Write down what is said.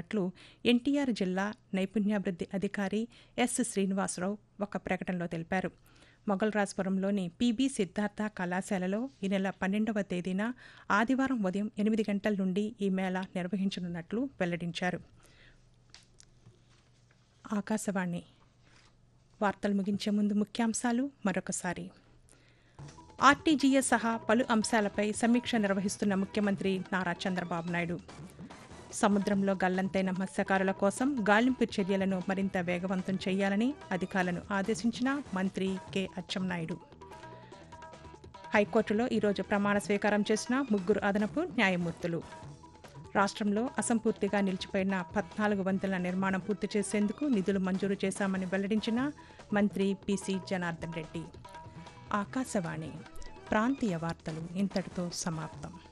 నిర్వహిస్తున్నట్లు ఎన్టీఆర్ జిల్లా నైపుణ్యాభివృద్ధి అధికారి ఎస్ శ్రీనివాసరావు ఒక ప్రకటనలో తెలిపారు మొగల్రాజ్పురంలోని పీబీ సిద్ధార్థ కళాశాలలో ఈ నెల పన్నెండవ తేదీన ఆదివారం ఉదయం ఎనిమిది గంటల నుండి ఈ మేళా నిర్వహించనున్నట్లు వెల్లడించారు ఆకాశవాణి వార్తలు ముగించే ముందు ముఖ్యాంశాలు మరొకసారి ఆర్టీజీఎస్ సహా పలు అంశాలపై సమీక్ష నిర్వహిస్తున్న ముఖ్యమంత్రి నారా చంద్రబాబు నాయుడు సముద్రంలో గల్లంతైన మత్స్యకారుల కోసం గాలింపు చర్యలను మరింత వేగవంతం చేయాలని అధికారులను ఆదేశించిన మంత్రి కె అచ్చెన్నాయుడు హైకోర్టులో ఈరోజు ప్రమాణ స్వీకారం చేసిన ముగ్గురు అదనపు న్యాయమూర్తులు రాష్ట్రంలో అసంపూర్తిగా నిలిచిపోయిన పద్నాలుగు వంతుల నిర్మాణం పూర్తి చేసేందుకు నిధులు మంజూరు చేశామని వెల్లడించిన మంత్రి పిసి జనార్దన్ రెడ్డి ఆకాశవాణి ప్రాంతీయ వార్తలు ఇంతటితో సమాప్తం